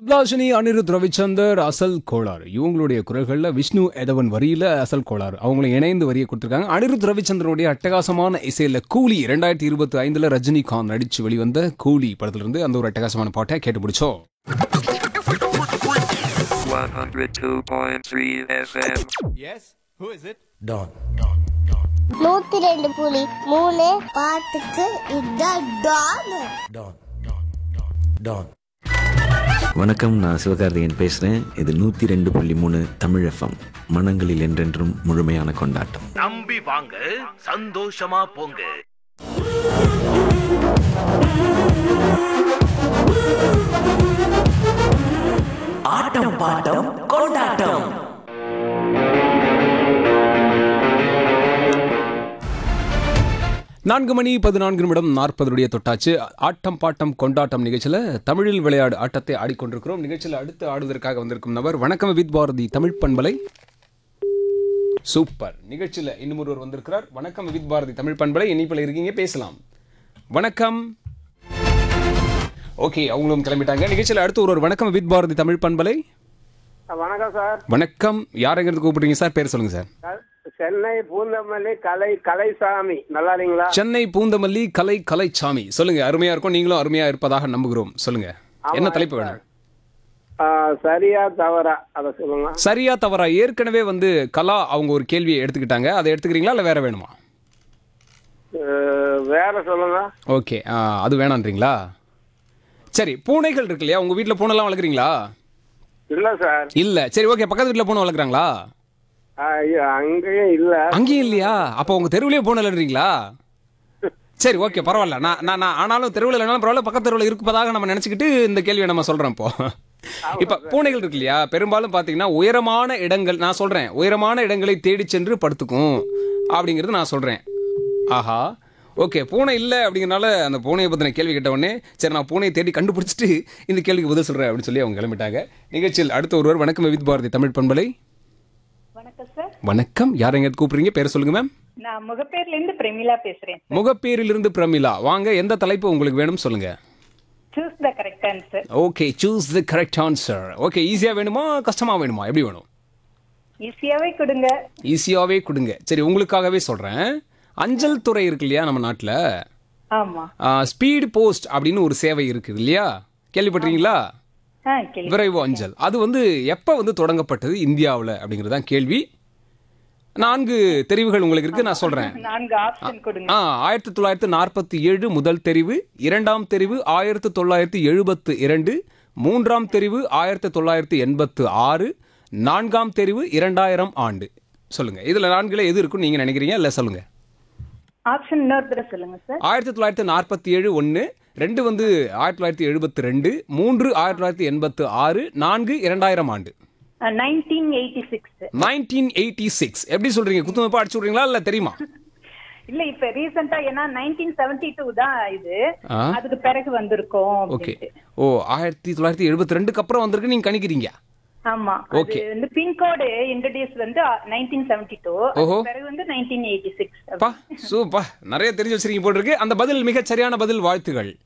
சுப்லாஷினி அனிருத் ரவிச்சந்தர் அசல் கோளாறு இவங்களுடைய குரல்கள்ல விஷ்ணு எதவன் வரியில அசல் கோளாறு அவங்களை இணைந்து வரியை கொடுத்திருக்காங்க அனிருத் ரவிச்சந்திரனுடைய அட்டகாசமான இசையில கூலி ரெண்டாயிரத்தி இருபத்தி ஐந்துல ரஜினிகாந்த் நடிச்சு வெளிவந்த கூலி படத்துல இருந்து அந்த ஒரு அட்டகாசமான பாட்டை கேட்டு பிடிச்சோம் 102.3 FM. Don. நூத்தி ரெண்டு புலி மூணு பாட்டுக்கு இதான் டான் Don. Don. வணக்கம் நான் சிவகார்த்திகேயன் பேசுகிறேன் இது நூற்றி ரெண்டு புள்ளி மூணு தமிழ் எஃப்எம் மனங்களில் என்றென்றும் முழுமையான கொண்டாட்டம் நம்பி வாங்க சந்தோஷமா போங்க ஆட்டம் பாட்டம் கொண்டாட்டம் நான்கு மணி பதினான்கு நிமிடம் நாற்பதுடைய தொட்டாச்சு ஆட்டம் பாட்டம் கொண்டாட்டம் நிகழ்ச்சியில் தமிழில் விளையாடு ஆட்டத்தை ஆடிக்கொண்டிருக்கிறோம் நிகழ்ச்சியில் அடுத்து ஆடுவதற்காக வந்திருக்கும் நபர் வணக்கம் வித் பாரதி தமிழ் பண்பலை சூப்பர் நிகழ்ச்சியில் இன்னும் ஒருவர் வந்திருக்கிறார் வணக்கம் வித் பாரதி தமிழ் பண்பலை இனிப்பில் இருக்கீங்க பேசலாம் வணக்கம் ஓகே அவங்களும் கிளம்பிட்டாங்க நிகழ்ச்சியில் அடுத்து ஒருவர் வணக்கம் வித் பாரதி தமிழ் பண்பலை வணக்கம் சார் வணக்கம் யாரெங்கிறது கூப்பிடுறீங்க சார் பேர் சொல்லுங்க சார் சார், சென்னை பூந்தமல்லி கலை கலைசாமி நல்லா இருக்கீங்களா சென்னை பூந்தமல்லி கலை கலைச்சாமி சொல்லுங்க அருமையா இருக்கும் நீங்களும் அருமையா இருப்பதாக நம்புகிறோம் சொல்லுங்க என்ன தலைப்பு வேணும் ஆ, சரியா தவறா அதை சொல்லுங்க சரியா தவறா ஏற்கனவே வந்து கலா அவங்க ஒரு கேள்வியை எடுத்துக்கிட்டாங்க அதை எடுத்துக்கிறீங்களா இல்லை வேற வேணுமா அஹ், வேற சொல்லுங்க ஓகே அது வேணான்றீங்களா சரி பூனைகள் இருக்கு இல்லையா உங்க வீட்டில் பூனைலாம் வளர்க்குறீங்களா இல்ல சார் இல்ல சரி ஓகே பக்கத்து வீட்டில் பூனை வளர்க்குறாங்களா ஆ, ஐயோ, அங்கேயும் இல்ல அங்கேயும் இல்லையா அப்போ உங்க தெருவுலயே பூனை இல்லைன்றீங்களா சரி ஓகே பரவாயில்ல நான் நான் நான் ஆனாலும் தெருவில் இல்லைனாலும் பரவாயில்ல பக்கத்து தெருவில் இருப்பதாக நம்ம நினச்சிக்கிட்டு இந்த கேள்வியை நம்ம சொல்கிறோம் இப்போ இப்போ பூனைகள் இருக்கு இல்லையா பெரும்பாலும் பார்த்தீங்கன்னா உயரமான இடங்கள் நான் சொல்கிறேன் உயரமான இடங்களை தேடி சென்று படுத்துக்கும் அப்படிங்கிறது நான் சொல்கிறேன் ஆஹா ஓகே பூனை இல்லை அப்படிங்கிறனால அந்த பூனையை பற்றின கேள்வி கேட்ட உடனே சரி நான் பூனையை தேடி கண்டுபிடிச்சிட்டு இந்த கேள்விக்கு பதில் சொல்கிறேன் அப்படின்னு சொல்லி அவங்க கிளம்பிட்டாங்க நிகழ்ச்சியில் அடுத்த ஒருவர் வணக்கம் வித் பாரதி தமிழ் பண்பலை வணக்கம் சார் வணக்கம் யார் எங்க கூப்பிடுறீங்க பேர் சொல்லுங்க மேம் நான் முகப்பேர்ல இருந்து பிரமிளா பேசுறேன் முகப்பேரிலிருந்து பிரமிளா வாங்க எந்த தலைப்பு உங்களுக்கு வேணும் சொல்லுங்க choose the correct answer okay choose the correct answer okay ஈஸியா வேணுமா கஷ்டமா வேணுமா எப்படி வேணும் ஈஸியாவே கொடுங்க ஈஸியாவே கொடுங்க சரி உங்களுக்காகவே சொல்றேன் அஞ்சல் துறை இருக்கு இல்லையா நம்ம நாட்டில் ஆமா ஸ்பீடு போஸ்ட் அப்படின்னு ஒரு சேவை இருக்குது இல்லையா கேள்விப்பட்டிருக்கீங்களா ஆ கேள்வி விரைவு அஞ்சல் அது வந்து எப்போ வந்து தொடங்கப்பட்டது இந்தியாவில் அப்படிங்கிறது தான் கேள்வி நான்கு தெரிவுகள் உங்களுக்கு இருக்கு நான் சொல்றேன் நான்கு ஆப்ஷன் கொடுங்க ஆ ஆயிரத்தி தொள்ளாயிரத்தி நாற்பத்தி ஏழு முதல் தெரிவு இரண்டாம் தெரிவு ஆயிரத்தி தொள்ளாயிரத்தி எழுபத்து இரண்டு மூன்றாம் தெரிவு ஆயிரத்தி தொள்ளாயிரத்தி எண்பத்து ஆறு நான்காம் தெரிவு இரண்டாயிரம் ஆண்டு சொல்லுங்க இதுல நான்குல எது இருக்குன்னு நீங்க நினைக்கிறீங்க இல்ல சொல்லுங்க ஆப்ஷன் இன்னொரு தடவை சொல்லுங்க சார் ஆயிரத்தி தொள்ளாயிரத்தி நாற்பத்தி ஏழு ஒன்று ரெண்டு வந்து ஆயிரத்தி தொள்ளாயிரத்தி எழுபத்தி ரெண்டு மூன்று ஆயிரத்தி தொள்ளாயிரத்தி எண்பத்து ஆறு நான்கு இரண்டாயிரம் ஆண்டு nineteen eighty six nineteen eighty six எப்படி சொல்றீங்க குத்துமப்பா அடிச்சு விடுறீங்களா இல்ல தெரியுமா இல்ல இப்ப ரீசெண்டா ஏன்னா நைன்டீன் செவன்டி டூ தான் இது ஆ. அதுக்கு பிறகு வந்திருக்கோம் ஓகே அப்படின்ட்டு. ஓ ஆயிரத்தி தொள்ளாயிரத்தி எழுபத்தி ரெண்டுக்கு அப்புறம் வந்திருக்கு நீங்க கணிக்கிறீங்க ஆமா அது Okay. வந்து பின்கோடு இன்ட்ரடியூஸ் வந்து நைன்டீன் செவன்டி டூ ஓஹோ. பிறகு வந்து நைன்டீன் எயிட்டி சிக்ஸ் பா சூப்பா நிறைய தெரிஞ்சு வச்சிருக்கீங்க போல் இருக்கு அந்த பதில் மிகச் சரியான பதில் வாழ்த்துகள்